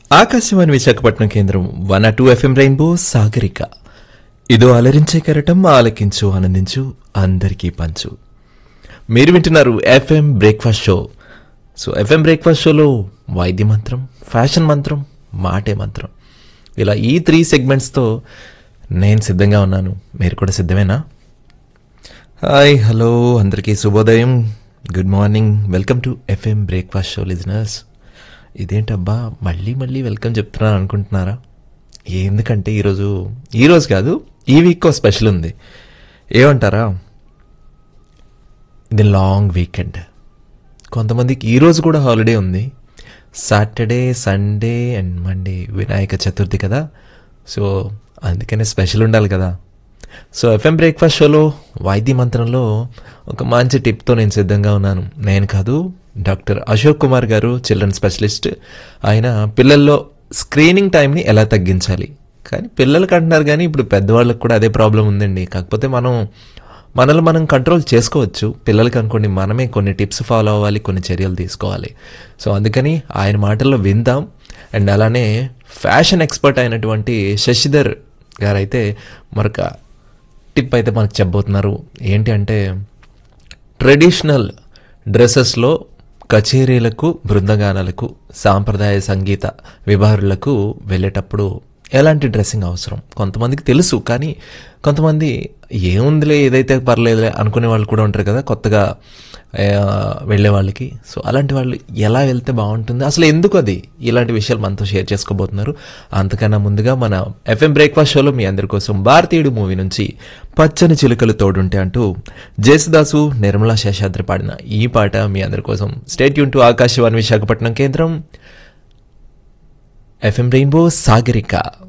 ఆకాశవాణి విశాఖపట్నం కేంద్రం one two FM rainbow Sagarika ఇదో అలరించే కెరటం ఆలకించు ఆనందించు అందరికీ పంచు మీరు వింటున్నారు FM breakfast show so FM breakfast షోలో వైద్య మంత్రం ఫ్యాషన్ మంత్రం మాటే మంత్రం ఇలా ఈ త్రీ సెగ్మెంట్స్తో నేను సిద్ధంగా ఉన్నాను మీరు కూడా సిద్ధమేనా హాయ్ హలో అందరికీ శుభోదయం good morning welcome to FM breakfast show listeners ఇదేంటబ్బా మళ్ళీ మళ్ళీ వెల్కమ్ చెప్తున్నాను అనుకుంటున్నారా ఎందుకంటే ఈరోజు ఈరోజు కాదు ఈ వీక్ స్పెషల్ ఉంది ఏమంటారా ఇది లాంగ్ వీకెండ్ కొంతమందికి ఈరోజు కూడా హాలిడే ఉంది Saturday Sunday and Monday Vinayaka Chaturthi కదా సో అందుకనే స్పెషల్ ఉండాలి కదా సో ఎఫ్ఎం బ్రేక్ఫాస్ట్ షోలో వైద్య మంత్రంలో ఒక మంచి టిప్తో నేను సిద్ధంగా ఉన్నాను నేను కాదు డాక్టర్ అశోక్ కుమార్ గారు చిల్డ్రన్ స్పెషలిస్ట్ ఆయన పిల్లల్లో స్క్రీనింగ్ టైంని ఎలా తగ్గించాలి కానీ పిల్లలకి అంటున్నారు కానీ ఇప్పుడు పెద్దవాళ్ళకి కూడా అదే ప్రాబ్లం ఉందండి కాకపోతే మనం మనల్ని మనం కంట్రోల్ చేసుకోవచ్చు పిల్లలకి అనుకోండి మనమే కొన్ని టిప్స్ ఫాలో అవ్వాలి కొన్ని చర్యలు తీసుకోవాలి సో అందుకని ఆయన మాటల్లో విందాం అండ్ అలానే ఫ్యాషన్ ఎక్స్పర్ట్ అయినటువంటి శశిధర్ గారైతే మరొక టిప్ అయితే మనకు చెప్పబోతున్నారు ఏంటి అంటే ట్రెడిషనల్ డ్రెస్సెస్లో కచేరీలకు బృందగానాలకు సాంప్రదాయ సంగీత విభారులకు వెళ్ళేటప్పుడు ఎలాంటి డ్రెస్సింగ్ అవసరం కొంతమందికి తెలుసు కానీ కొంతమంది ఏముందిలే ఏదైతే పర్లేదులే అనుకునే వాళ్ళు కూడా ఉంటారు కదా కొత్తగా ఆ, వెళ్ళే వాళ్ళకి సో అలాంటి వాళ్ళు ఎలా వెళ్తే బాగుంటుంది అసలు ఎందుకు అది ఇలాంటి విషయాలు మనతో షేర్ చేసుకోబోతున్నారు అంతకన్నా ముందుగా మన ఎఫ్ఎం బ్రేక్ఫాస్ట్ షోలో మీ అందరి కోసం భారతీయుడు మూవీ నుంచి పచ్చని చిలుకలు తోడుంటే అంటూ జేసుదాసు నిర్మలా శేషాద్రి పాడిన ఈ పాట మీ అందరి కోసం స్టేట్ యూన్ టు ఆకాశవాణి విశాఖపట్నం కేంద్రం ఎఫ్ఎం రెయిన్బో సాగరిక